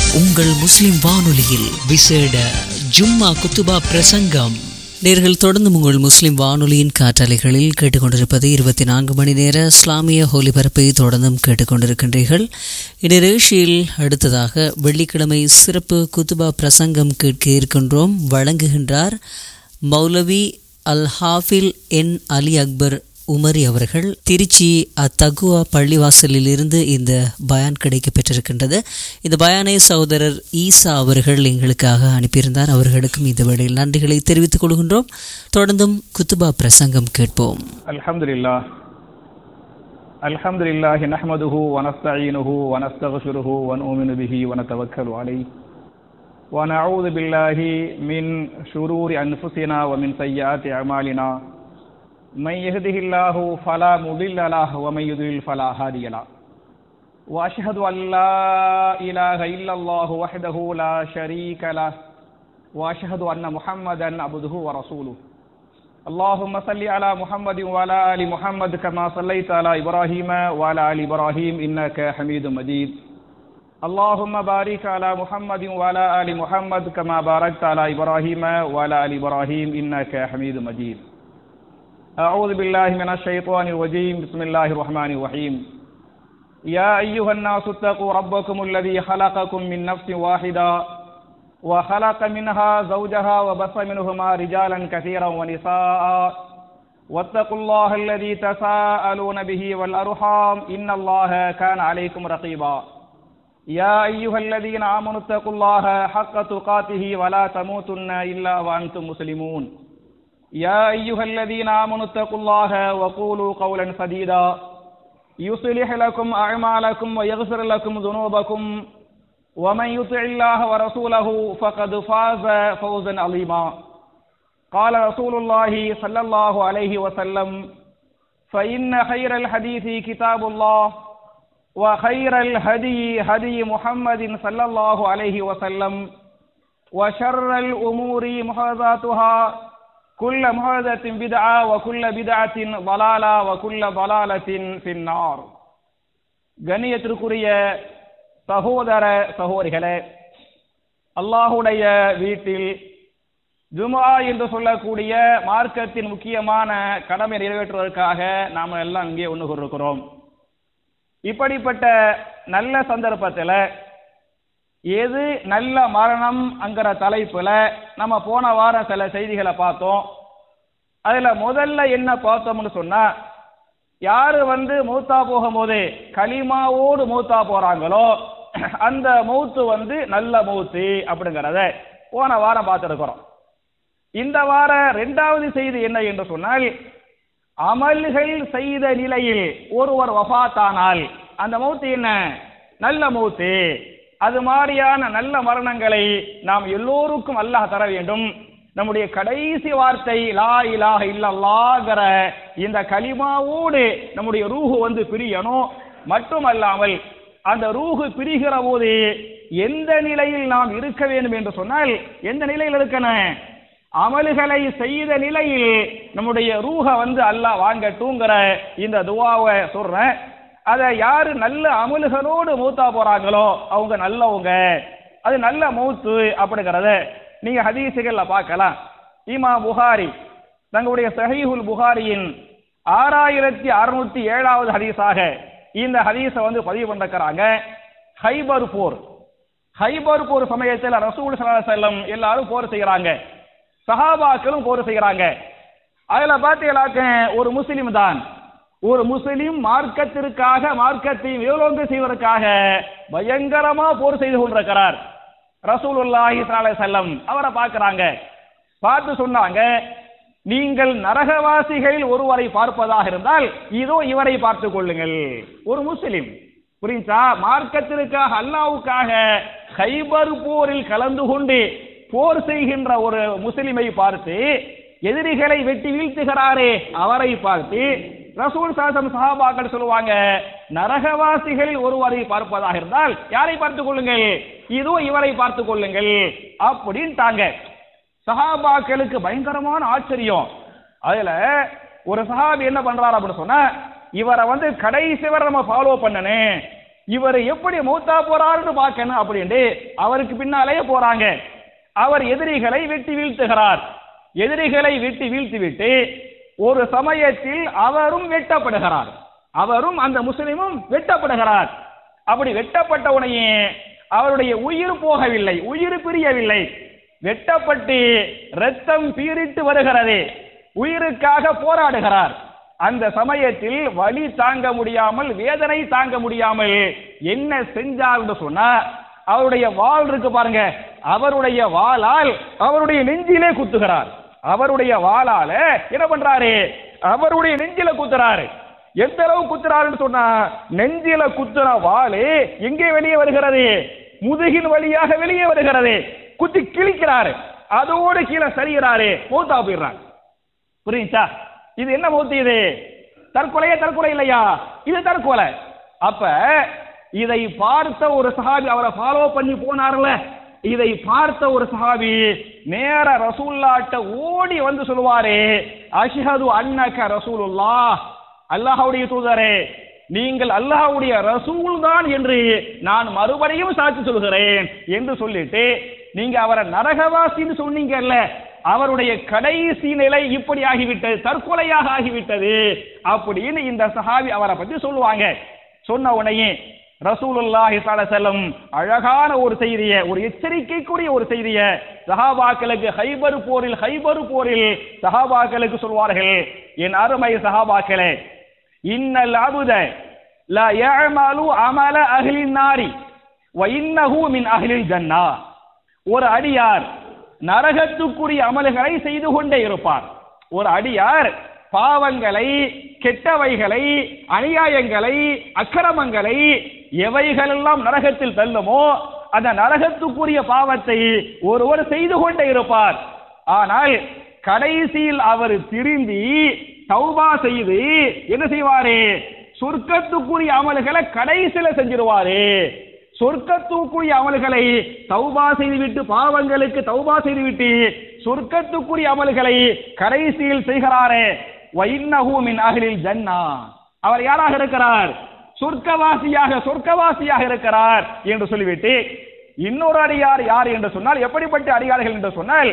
உங்கள் முஸ்லிம் வானொலியில் விசேட ஜும்மா குத்துபா பிரசங்கம் நேர்கள் தொடர்ந்து உங்கள் முஸ்லிம் வானொலியின் காற்றலைகளில் கேட்டுக்கொண்டிருப்பது இருபத்தி நான்கு மணி நேர இஸ்லாமிய ஒலிபரப்பை தொடர்ந்தும் கேட்டுக்கொண்டிருக்கின்றீர்கள் இந்நிகழ்ச்சியில் அடுத்ததாக வெள்ளிக்கிழமை சிறப்பு குத்துபா பிரசங்கம் கேட்க இருக்கின்றோம் வழங்குகின்றார் மௌலவி அல் ஹாஃபில் என் அலி அக்பர் உமரி அவர்கள் திருச்சி அத்தகுவா பள்ளிவாசலில் இருந்து இந்த பயான் கிடைக்க பெற்றிருக்கின்றது இந்த பயானை சகோதரர் ஈசா அவர்கள் எங்களுக்காக அனுப்பியிருந்தார் அவர்களுக்கும் இந்த வேளையில் நன்றிகளை தெரிவித்துக் கொள்கின்றோம் தொடர்ந்தும் குத்துபா பிரசங்கம் கேட்போம் الحمد لله الحمد لله نحمده ونستعينه ونستغفره ونؤمن به ونتوكل عليه ونعوذ بالله من شرور أنفسنا ومن سيئات أعمالنا من يهده الله فلا مضل له ومن يضلل فلا هادي له وأشهد أن لا إله إلا الله وحده لا شريك له وأشهد أن محمدا عبده ورسوله اللهم صل على محمد وعلى آل محمد كما صليت على إبراهيم وعلى آل إبراهيم إنك حميد مجيد اللهم بارك على محمد وعلى آل محمد كما باركت على إبراهيم وعلى آل إبراهيم إنك حميد مجيد أعوذ بالله من الشيطان الرجيم بسم الله الرحمن الرحيم يا أيها الناس اتقوا ربكم الذي خلقكم من نفس واحدة وخلق منها زوجها وبث منهما رجالا كثيرا ونساء واتقوا الله الذي تساءلون به والأرحام إن الله كان عليكم رقيبا يا أيها الذين آمنوا اتقوا الله حق تقاته ولا تموتن إلا وأنتم مسلمون يا أيها الذين آمنوا اتقوا الله وقولوا قولا سديدا يصلح لكم أعمالكم ويغفر لكم ذنوبكم ومن يطع الله ورسوله فقد فاز فوزا عظيما قال رسول الله صلى الله عليه وسلم فإن خير الحديث كتاب الله وخير الهدي هدي محمد صلى الله عليه وسلم وشر الأمور محدثاتها كل محدثة بدعة وكل بدعة ضلالة وكل ضلالة في النار கண்ணியத்திற்குரிய சகோதர சகோதரிகளே அல்லாஹுடைய வீட்டில் ஜுமா என்று சொல்லக்கூடிய மார்க்கத்தின் முக்கியமான கடமை நிறைவேற்றுவதற்காக நாம் எல்லாம் இங்கே ஒன்று கொண்டிருக்கிறோம் இப்படிப்பட்ட நல்ல சந்தர்ப்பத்தில் எது நல்ல மரணம் அங்கிற தலைப்புல நம்ம போன வாரம் சில செய்திகளை பார்த்தோம் அதுல முதல்ல என்ன பார்த்தோம்னு சொன்னா யாரு வந்து மூத்தா போகும்போது களிமாவோடு மூத்தா போறாங்களோ அந்த மௌத்து வந்து நல்ல மௌத்து அப்படிங்கிறத போன வாரம் பார்த்துருக்கிறோம் இந்த வார ரெண்டாவது செய்தி என்ன என்று சொன்னால் அமல்கள் செய்த நிலையில் ஒருவர் வஃபாத்தானால் அந்த மௌத்து என்ன நல்ல மௌத்து அது மாதிரியான நல்ல மரணங்களை நாம் எல்லோருக்கும் அல்லாஹ் தர வேண்டும் நம்முடைய கடைசி வார்த்தை லா இலாஹ இல்லல்லாஹ்ங்கிற இந்த கலிமாவோடு நம்முடைய ரூஹு வந்து பிரியணும் மட்டுமல்லாமல் அந்த ரூஹு பிரிகிற போது எந்த நிலையில் நாம் இருக்க வேண்டும் என்று சொன்னால் எந்த நிலையில் இருக்கணும் அமல்களை செய்த நிலையில் நம்முடைய ரூஹ வந்து அல்லாஹ் வாங்கட்டுங்கிற இந்த துவாவை சொல்றேன் அதை யாரு நல்ல அமல்களோடு மூத்தா போறாங்களோ அவங்க நல்லவங்க அது நல்ல மௌத்து அப்படிங்கறத நீங்க ஹதீசுகள்ல பார்க்கலாம் இமா புகாரி தங்களுடைய சஹீஹுல் புகாரியின் ஆறாயிரத்தி அறுநூத்தி ஏழாவது ஹதீஸாக இந்த ஹதீஸை வந்து பதிவு பண்ணிருக்கிறாங்க ஹைபர் போர் ஹைபர் போர் சமயத்தில் ரசூல் செல்லம் எல்லாரும் போர் செய்யறாங்க சஹாபாக்களும் போர் செய்யறாங்க அதுல பாத்தீங்களாக்க ஒரு முஸ்லிம் தான் ஒரு முஸ்லிம் மார்க்கத்திற்காக மார்க்கத்தை வியோலோங்க செய்வதற்காக பயங்கரமா போர் செய்து கொண்டிருக்கிறார் ரசூலுல்லாஹி செல்லம் அவரை பார்க்கறாங்க பார்த்து சொன்னாங்க நீங்கள் நரகவாசிகளில் ஒருவரை பார்ப்பதாக இருந்தால் இதோ இவரை பார்த்துக் கொள்ளுங்கள் ஒரு முஸ்லிம் புரிஞ்சா மார்க்கத்திற்காக அல்லாவுக்காக ஹைபர் போரில் கலந்து கொண்டு போர் செய்கின்ற ஒரு முஸ்லிமை பார்த்து எதிரிகளை வெட்டி வீழ்த்துகிறாரே அவரை பார்த்து ரசூல் சாசம் சஹாபாக்கள் சொல்லுவாங்க நரகவாசிகளில் ஒருவரை பார்ப்பதாக இருந்தால் யாரை பார்த்துக் கொள்ளுங்கள் இதோ இவரை பார்த்துக் கொள்ளுங்கள் அப்படின்ட்டாங்க சஹாபாக்களுக்கு பயங்கரமான ஆச்சரியம் அதுல ஒரு சஹாபி என்ன பண்றாரு அப்படின்னு சொன்னா இவரை வந்து கடைசி வரை நம்ம ஃபாலோ பண்ணனே இவர் எப்படி மௌத்தா போறாருன்னு பார்க்கணும் அப்படின்ட்டு அவருக்கு பின்னாலேயே போறாங்க அவர் எதிரிகளை வெட்டி வீழ்த்துகிறார் எதிரிகளை வெட்டி வீழ்த்திவிட்டு ஒரு சமயத்தில் அவரும் வெட்டப்படுகிறார் அவரும் அந்த முஸ்லிமும் வெட்டப்படுகிறார் அப்படி வெட்டப்பட்ட உடனே அவருடைய உயிர் போகவில்லை உயிர் பிரியவில்லை வெட்டப்பட்டு ரத்தம் பீரிட்டு வருகிறது உயிருக்காக போராடுகிறார் அந்த சமயத்தில் வலி தாங்க முடியாமல் வேதனை தாங்க முடியாமல் என்ன செஞ்சார்னு சொன்னா அவருடைய வாள் இருக்கு பாருங்க அவருடைய வாளால் அவருடைய நெஞ்சிலே குத்துகிறார் அவருடைய வாளால என்ன பண்றாரு அவருடைய நெஞ்சில குத்துறாரு எந்த அளவு குத்துறாருன்னு சொன்னா நெஞ்சில குத்துற வாளு எங்கே வெளியே வருகிறது முதுகின் வழியாக வெளியே வருகிறது குத்தி கிழிக்கிறாரு அதோடு கீழே சரிகிறாரு மூத்தா போயிடுறாங்க புரியுச்சா இது என்ன மூர்த்தி இது தற்கொலையா தற்கொலை இல்லையா இது தற்கொலை அப்ப இதை பார்த்த ஒரு சஹாபி அவரை ஃபாலோ பண்ணி போனார்ல இதை பார்த்த ஒரு சஹாபி நேர ரசூல்லாட்ட ஓடி வந்து சொல்லுவாரு அஷ்ஹது அன்னக ரசூலுல்லா அல்லாஹ்வுடைய தூதரே நீங்கள் அல்லாஹ்வுடைய ரசூல் தான் என்று நான் மறுபடியும் சாட்சி சொல்கிறேன் என்று சொல்லிட்டு நீங்க அவரை நரகவாசின்னு சொன்னீங்கல்ல அவருடைய கடைசி நிலை இப்படி ஆகிவிட்டது தற்கொலையாக ஆகிவிட்டது அப்படின்னு இந்த சஹாபி அவரை பத்தி சொல்லுவாங்க சொன்ன உடனே ரசூலுல்லாஹி ஸல்லல்லாஹு செல்லம் அழகான ஒரு செய்தியை ஒரு எச்சரிக்கைக்குரிய ஒரு செய்தியை சஹாபாக்களுக்கு ஹைபர் போரில் ஹைபர் போரில் சஹாபாக்களுக்கு சொல்வார்கள் என் அருமை சஹாபாக்களே இன்னல் அபுத லா யஅமலு அமல அஹ்லின் நாரி வ இன்னஹு மின் அஹ்லில் ஜன்னா ஒரு அடியார் நரகத்துக்குரிய அமல்களை செய்து கொண்டே இருப்பார் ஒரு அடியார் பாவங்களை கெட்டவைகளை அநியாயங்களை அக்கிரமங்களை எவைகளெல்லாம் நரகத்தில் தள்ளுமோ அந்த நரகத்துக்குரிய பாவத்தை ஒருவர் செய்து கொண்டே இருப்பார் ஆனால் கடைசியில் அவர் திரும்பி தௌபா செய்து என்ன செய்வாரு சொர்க்கத்துக்குரிய அமல்களை கடைசியில செஞ்சிருவாரு சொர்க்கத்துக்குரிய அமல்களை தௌபா செய்துவிட்டு பாவங்களுக்கு தௌபா செய்துவிட்டு சொர்க்கத்துக்குரிய அமல்களை கடைசியில் செய்கிறாரே வைன்னஹு மின் அஹ்லில் ஜன்னா அவர் யாராக இருக்கிறார் சொர்க்கவாசியாக சொர்க்கவாசியாக இருக்கிறார் என்று சொல்லிவிட்டு இன்னொரு அடியார் யார் என்று சொன்னால் எப்படிப்பட்ட அடியார்கள் என்று சொன்னால்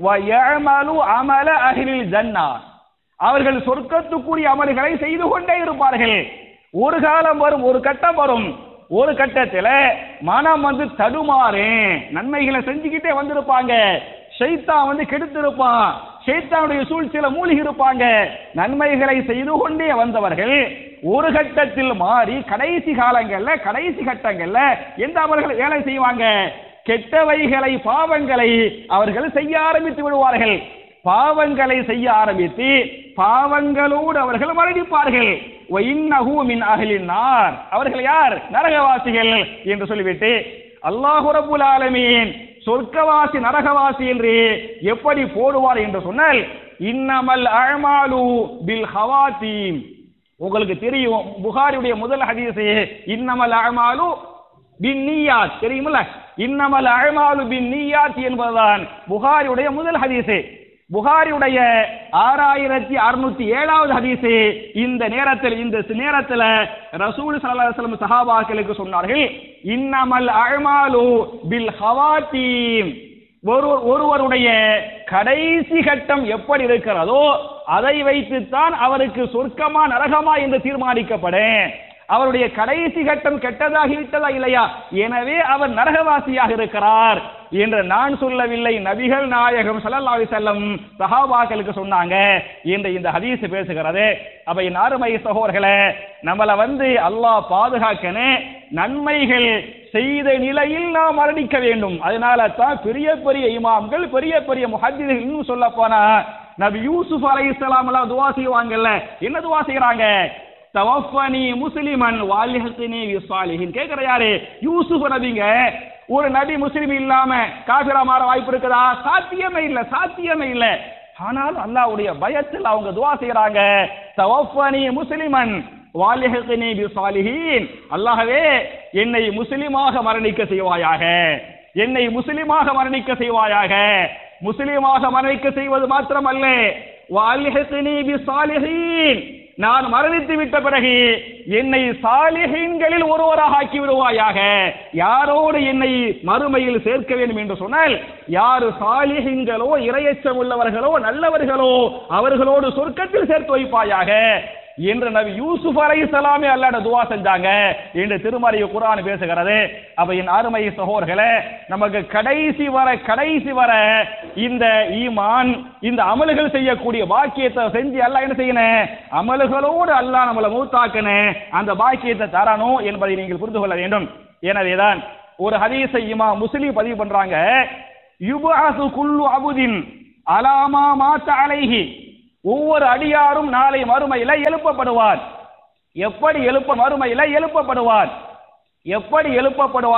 வயமலு அமல அஹ்லில் ஜன்னா அவர்கள் சொர்க்கத்துக்குரிய அமல்களை செய்து கொண்டே இருப்பார்கள் ஒரு காலம் வரும் ஒரு கட்டம் வரும் ஒரு கட்டத்துல மனம் வந்து தடுமாறு நன்மைகளை செஞ்சுக்கிட்டே வந்திருப்பாங்க ஷைத்தான் வந்து கெடுத்திருப்பான் ஷைத்தானுடைய சூழ்ச்சியில மூழ்கி இருப்பாங்க நன்மைகளை செய்து கொண்டே வந்தவர்கள் ஒரு கட்டத்தில் மாறி கடைசி காலங்கள்ல கடைசி கட்டங்கள்ல எந்த அவர்கள் வேலை செய்வாங்க கெட்டவைகளை பாவங்களை அவர்கள் செய்ய ஆரம்பித்து விடுவார்கள் பாவங்களை செய்ய ஆரம்பித்து பாவங்களோடு அவர்கள் மரணிப்பார்கள் ஒயின்னஹு மின் அஹ்லின் நார் அவர்கள் யார் நரகவாசிகள் என்று சொல்லிவிட்டு அல்லாஹு ரப்புல் ஆலமீன் சொர்க்கவாசி நரகவாசி என்று எப்படி போடுவார் என்று சொன்னால் இன்னமல் அழமாலு பில் ஹவாத்தீம் உங்களுக்கு தெரியும் புகாரியுடைய முதல் ஹதீஸ் இன்னமல் அழமாலு பின் நீயாத் தெரியுமில்ல இன்னமல் அழமாலு பின் நீயாத் என்பதுதான் புகாரியுடைய முதல் ஹதீஸ் புகாரியுடைய ஆறாயிரத்தி அறுநூத்தி ஏழாவது ஹதீஸ் இந்த நேரத்தில் இந்த நேரத்தில் ரசூல் சல்லல்லாஹு அலைஹி வஸல்லம் சஹாபாக்களுக்கு சொன்னார்கள் இன்னமல் அழ்மாலு பில் ஹவாத்தீம் ஒரு ஒருவருடைய கடைசி கட்டம் எப்படி இருக்கிறதோ அதை வைத்துத்தான் அவருக்கு சொர்க்கமா நரகமா என்று தீர்மானிக்கப்படும் அவருடைய கடைசி கட்டம் கெட்டதாகி விட்டதா இல்லையா எனவே அவர் நரகவாசியாக இருக்கிறார் என்று நான் சொல்லவில்லை நபிகள் நாயகம் ஸல்லல்லாஹு அலைஹி வஸல்லம் சஹாபாக்களுக்கு சொன்னாங்க என்று இந்த ஹதீஸ் பேசுகிறது அப்ப என் அருமை சகோதரர்களே நம்மள வந்து அல்லாஹ் பாதுகாக்கணும் நன்மைகள் செய்த நிலையில் நாம் மரணிக்க வேண்டும் அதனால தான் பெரிய பெரிய இமாம்கள் பெரிய பெரிய முஹத்திகள் இன்னும் சொல்ல போனா நபி யூசுப் அலைஹிஸ்ஸலாம் எல்லாம் துவா செய்வாங்கல்ல என்ன துவா செய்யறாங்க தவஃபனி முஸ்லிமன் வாலிஹத்தினி விசாலிஹின் கேக்குற யாரு யூசுப் நபிங்க ஒரு நபி முஸ்லிம் இல்லாம காபிரா மாற வாய்ப்பு இருக்குதா சாத்தியமே இல்ல சாத்தியமே இல்ல ஆனால் அல்லாஹ்வுடைய பயத்தில் அவங்க துவா செய்யறாங்க தவஃபனி முஸ்லிமன் வாலிஹத்தினி பிசாலிஹின் அல்லாஹ்வே என்னை முஸ்லிமாக மரணிக்க செய்வாயாக என்னை முஸ்லிமாக மரணிக்க செய்வாயாக முஸ்லிமாக மரணிக்க செய்வது மாத்திரமல்ல வாலிஹத்தினி பிசாலிஹின் நான் மரணித்து விட்ட பிறகு என்னை சாலிஹீன்களில் ஒருவராக ஆக்கி விடுவாயாக யாரோடு என்னை மறுமையில் சேர்க்க வேண்டும் என்று சொன்னால் யாரு சாலிஹீன்களோ இரையச்சம் உள்ளவர்களோ நல்லவர்களோ அவர்களோடு சொர்க்கத்தில் சேர்த்து வைப்பாயாக என்று நபி யூசுப் அலை சலாமே அல்லாட துவா செஞ்சாங்க என்று திருமறை குரான் பேசுகிறது அப்ப என் அருமை சகோதரர்களே நமக்கு கடைசி வர கடைசி வர இந்த ஈமான் இந்த அமல்கள் செய்யக்கூடிய பாக்கியத்தை செஞ்சு அல்லாஹ் என்ன செய்யணும் அமல்களோடு அல்லாஹ் நம்மளை மூத்தாக்கணும் அந்த பாக்கியத்தை தரணும் என்பதை நீங்கள் புரிந்து கொள்ள வேண்டும் எனவேதான் ஒரு ஹதீஸை இமா முஸ்லிம் பதிவு பண்றாங்க யுபாசு குல்லு அபுதின் அலாமா மாத்த அலைஹி ஒவ்வொரு அடியாரும் நாளை மறுமையில எழுப்பப்படுவார் எப்படி எழுப்ப மறுமையில எழுப்பப்படுவார் எப்படி எழுப்பப்படுவார்